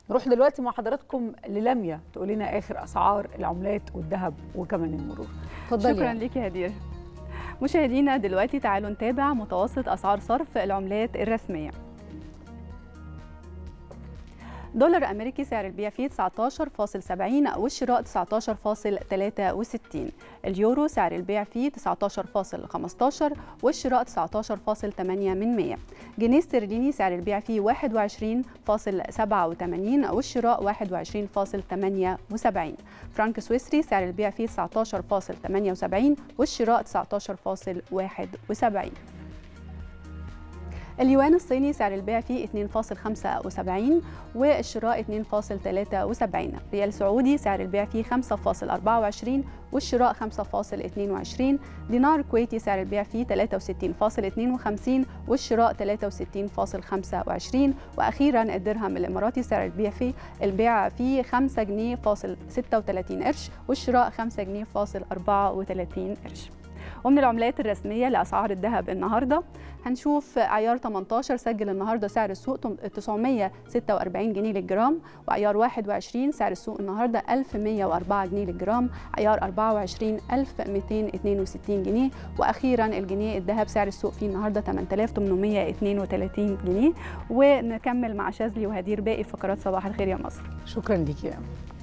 نروح دلوقتي مع حضراتكم للميا تقول لنا اخر اسعار العملات والذهب وكمان المرور اتفضلي شكرا ليكي يا هدير مشاهدينا دلوقتي تعالوا نتابع متوسط اسعار صرف العملات الرسميه دولار امريكي سعر البيع فيه 19.70 والشراء 19.63 اليورو سعر البيع فيه 19.15 والشراء 19.8 من 100 جنيه استرليني سعر البيع فيه 21.87 والشراء 21.78 فرانك سويسري سعر البيع فيه 19.78 والشراء 19.71 اليوان الصيني سعر البيع فيه 2.75 والشراء 2.73 ريال سعودي سعر البيع فيه 5.24 والشراء 5.22 دينار كويتي سعر البيع فيه 63.52 والشراء 63.25 واخيرا الدرهم الاماراتي سعر البيع فيه البيع فيه 5 جنيه فاصل 36 قرش والشراء 5 جنيه فاصل 34 قرش ومن العملات الرسميه لاسعار الذهب النهارده هنشوف عيار 18 سجل النهارده سعر السوق 946 جنيه للجرام وعيار 21 سعر السوق النهارده 1104 جنيه للجرام عيار 24 1262 جنيه واخيرا الجنيه الذهب سعر السوق فيه النهارده 8832 جنيه ونكمل مع شاذلي وهدير باقي فقرات صباح الخير يا مصر شكرا ليكي يا